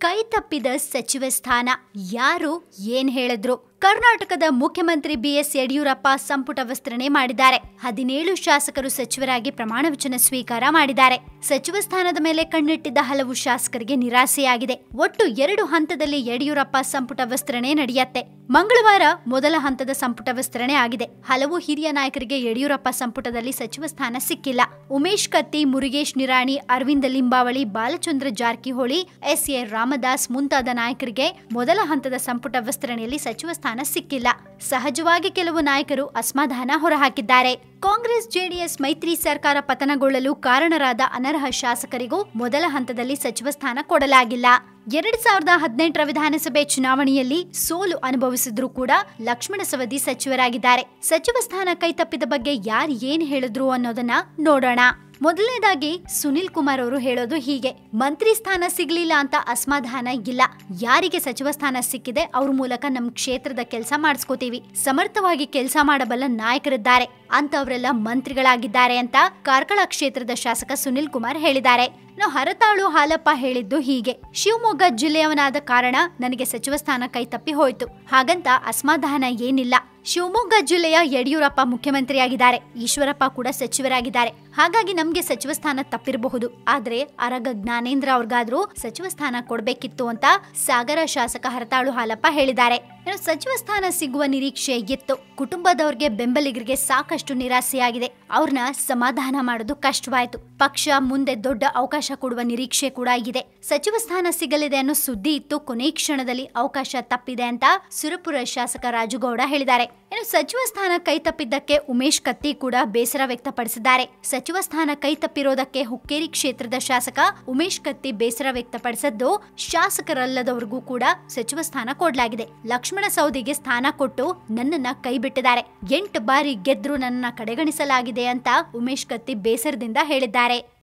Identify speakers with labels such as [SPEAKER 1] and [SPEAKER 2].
[SPEAKER 1] ಕೈ ತಪ್ಪಿದ ಸಚಿವ ಸ್ಥಾನ ಯಾರು ಏನ್ ಹೇಳಿದ್ರು ಕರ್ನಾಟಕದ ಮುಖ್ಯಮಂತ್ರಿ ಬಿಎಸ್ ಯಡಿಯೂರಪ್ಪ ಸಂಪುಟ ವಿಸ್ತರಣೆ ಮಾಡಿದ್ದಾರೆ ಹದಿನೇಳು ಶಾಸಕರು ಸಚಿವರಾಗಿ ಪ್ರಮಾಣ ವಚನ ಸ್ವೀಕಾರ ಮಾಡಿದ್ದಾರೆ ಸಚಿವ ಸ್ಥಾನದ ಮೇಲೆ ಕಣ್ಣಿಟ್ಟಿದ್ದ ಹಲವು ಶಾಸಕರಿಗೆ ನಿರಾಸೆಯಾಗಿದೆ ಒಟ್ಟು ಎರಡು ಹಂತದಲ್ಲಿ ಯಡಿಯೂರಪ್ಪ ಸಂಪುಟ ವಿಸ್ತರಣೆ ನಡೆಯುತ್ತೆ ಮಂಗಳವಾರ ಮೊದಲ ಹಂತದ ಸಂಪುಟ ವಿಸ್ತರಣೆ ಆಗಿದೆ ಹಲವು ಹಿರಿಯ ನಾಯಕರಿಗೆ ಯಡಿಯೂರಪ್ಪ ಸಂಪುಟದಲ್ಲಿ ಸಚಿವ ಸ್ಥಾನ ಸಿಕ್ಕಿಲ್ಲ ಉಮೇಶ್ ಕತ್ತಿ ಮುರುಗೇಶ್ ನಿರಾಣಿ ಅರವಿಂದ ಲಿಂಬಾವಳಿ ಬಾಲಚಂದ್ರ ಜಾರಕಿಹೊಳಿ ಎಸ್ ಎ ರಾಮದಾಸ್ ಮುಂತಾದ ನಾಯಕರಿಗೆ ಮೊದಲ ಹಂತದ ಸಂಪುಟ ವಿಸ್ತರಣೆಯಲ್ಲಿ ಸಚಿವ ಸ್ಥಾನ ಸಿಕ್ಕಿಲ್ಲ ಸಹಜವಾಗಿ ಕೆಲವು ನಾಯಕರು ಅಸಮಾಧಾನ ಹೊರಹಾಕಿದ್ದಾರೆ ಕಾಂಗ್ರೆಸ್ ಜೆಡಿಎಸ್ ಮೈತ್ರಿ ಸರ್ಕಾರ ಪತನಗೊಳ್ಳಲು ಕಾರಣರಾದ ಅನರ್ಹ ಶಾಸಕರಿಗೂ ಮೊದಲ ಹಂತದಲ್ಲಿ ಸಚಿವ ಸ್ಥಾನ ಕೊಡಲಾಗಿಲ್ಲ ಎರಡ್ ಸಾವಿರದ ಹದಿನೆಂಟರ ವಿಧಾನಸಭೆ ಚುನಾವಣೆಯಲ್ಲಿ ಸೋಲು ಅನುಭವಿಸಿದ್ರು ಕೂಡ ಲಕ್ಷ್ಮಣ ಸವದಿ ಸಚಿವರಾಗಿದ್ದಾರೆ ಸಚಿವ ಸ್ಥಾನ ಕೈತಪ್ಪಿದ ಬಗ್ಗೆ ಯಾರು ಏನ್ ಹೇಳಿದ್ರು ಅನ್ನೋದನ್ನ ನೋಡೋಣ ಮೊದಲನೇದಾಗಿ ಸುನಿಲ್ ಕುಮಾರ್ ಅವರು ಹೇಳೋದು ಹೀಗೆ ಮಂತ್ರಿ ಸ್ಥಾನ ಸಿಗ್ಲಿಲ್ಲ ಅಂತ ಅಸಮಾಧಾನ ಇಲ್ಲ ಯಾರಿಗೆ ಸಚಿವ ಸ್ಥಾನ ಸಿಕ್ಕಿದೆ ಅವ್ರ ಮೂಲಕ ನಮ್ ಕ್ಷೇತ್ರದ ಕೆಲಸ ಮಾಡಿಸ್ಕೋತೀವಿ ಸಮರ್ಥವಾಗಿ ಕೆಲಸ ಮಾಡಬಲ್ಲ ನಾಯಕರಿದ್ದಾರೆ ಅಂತವರೆಲ್ಲ ಮಂತ್ರಿಗಳಾಗಿದ್ದಾರೆ ಅಂತ ಕಾರ್ಕಳ ಕ್ಷೇತ್ರದ ಶಾಸಕ ಸುನಿಲ್ ಕುಮಾರ್ ಹೇಳಿದ್ದಾರೆ ಇನ್ನು ಹರತಾಳು ಹಾಲಪ್ಪ ಹೇಳಿದ್ದು ಹೀಗೆ ಶಿವಮೊಗ್ಗ ಜಿಲ್ಲೆಯವನಾದ ಕಾರಣ ನನಗೆ ಸಚಿವ ಸ್ಥಾನ ಕೈತಪ್ಪಿ ಹೋಯ್ತು ಹಾಗಂತ ಅಸಮಾಧಾನ ಏನಿಲ್ಲ ಶಿವಮೊಗ್ಗ ಜಿಲ್ಲೆಯ ಯಡಿಯೂರಪ್ಪ ಮುಖ್ಯಮಂತ್ರಿಯಾಗಿದ್ದಾರೆ ಈಶ್ವರಪ್ಪ ಕೂಡ ಸಚಿವರಾಗಿದ್ದಾರೆ ಹಾಗಾಗಿ ನಮ್ಗೆ ಸಚಿವ ಸ್ಥಾನ ತಪ್ಪಿರಬಹುದು ಆದ್ರೆ ಅರಗ ಜ್ಞಾನೇಂದ್ರ ಅವ್ರಿಗಾದ್ರೂ ಸಚಿವ ಸ್ಥಾನ ಕೊಡ್ಬೇಕಿತ್ತು ಅಂತ ಸಾಗರ ಶಾಸಕ ಹರತಾಳು ಹಾಲಪ್ಪ ಹೇಳಿದ್ದಾರೆ ಇನ್ನು ಸಚಿವ ಸ್ಥಾನ ಸಿಗುವ ನಿರೀಕ್ಷೆ ಇತ್ತು ಕುಟುಂಬದವ್ರಿಗೆ ಬೆಂಬಲಿಗರಿಗೆ ಸಾಕಷ್ಟು ನಿರಾಸೆಯಾಗಿದೆ ಅವ್ರನ್ನ ಸಮಾಧಾನ ಮಾಡೋದು ಕಷ್ಟವಾಯ್ತು ಪಕ್ಷ ಮುಂದೆ ದೊಡ್ಡ ಅವಕಾಶ ಕೊಡುವ ನಿರೀಕ್ಷೆ ಕೂಡ ಇದೆ ಸಚಿವ ಸ್ಥಾನ ಸಿಗಲಿದೆ ಅನ್ನೋ ಸುದ್ದಿ ಇತ್ತು ಕೊನೆ ಕ್ಷಣದಲ್ಲಿ ಅವಕಾಶ ತಪ್ಪಿದೆ ಅಂತ ಸುರಪುರ ಶಾಸಕ ರಾಜುಗೌಡ ಹೇಳಿದ್ದಾರೆ ಇನ್ನು ಸಚಿವ ಸ್ಥಾನ ಕೈ ತಪ್ಪಿದ್ದಕ್ಕೆ ಉಮೇಶ್ ಕತ್ತಿ ಕೂಡ ಬೇಸರ ವ್ಯಕ್ತಪಡಿಸಿದ್ದಾರೆ ಸಚಿವ ಸ್ಥಾನ ಕೈ ತಪ್ಪಿರೋದಕ್ಕೆ ಹುಕ್ಕೇರಿ ಕ್ಷೇತ್ರದ ಶಾಸಕ ಉಮೇಶ್ ಕತ್ತಿ ಬೇಸರ ವ್ಯಕ್ತಪಡಿಸಿದ್ದು ಶಾಸಕರಲ್ಲದವರಿಗೂ ಕೂಡ ಸಚಿವ ಸ್ಥಾನ ಕೊಡಲಾಗಿದೆ ಲಕ್ಷ್ಮಣ ಸೌದಿಗೆ ಸ್ಥಾನ ಕೊಟ್ಟು ನನ್ನನ್ನ ಕೈ ಬಿಟ್ಟಿದ್ದಾರೆ ಎಂಟು ಬಾರಿ ಗೆದ್ರು ನನ್ನ ಕಡೆಗಣಿಸಲಾಗಿದೆ ಅಂತ ಉಮೇಶ್ ಕತ್ತಿ ಬೇಸರದಿಂದ ಹೇಳಿದ್ದಾರೆ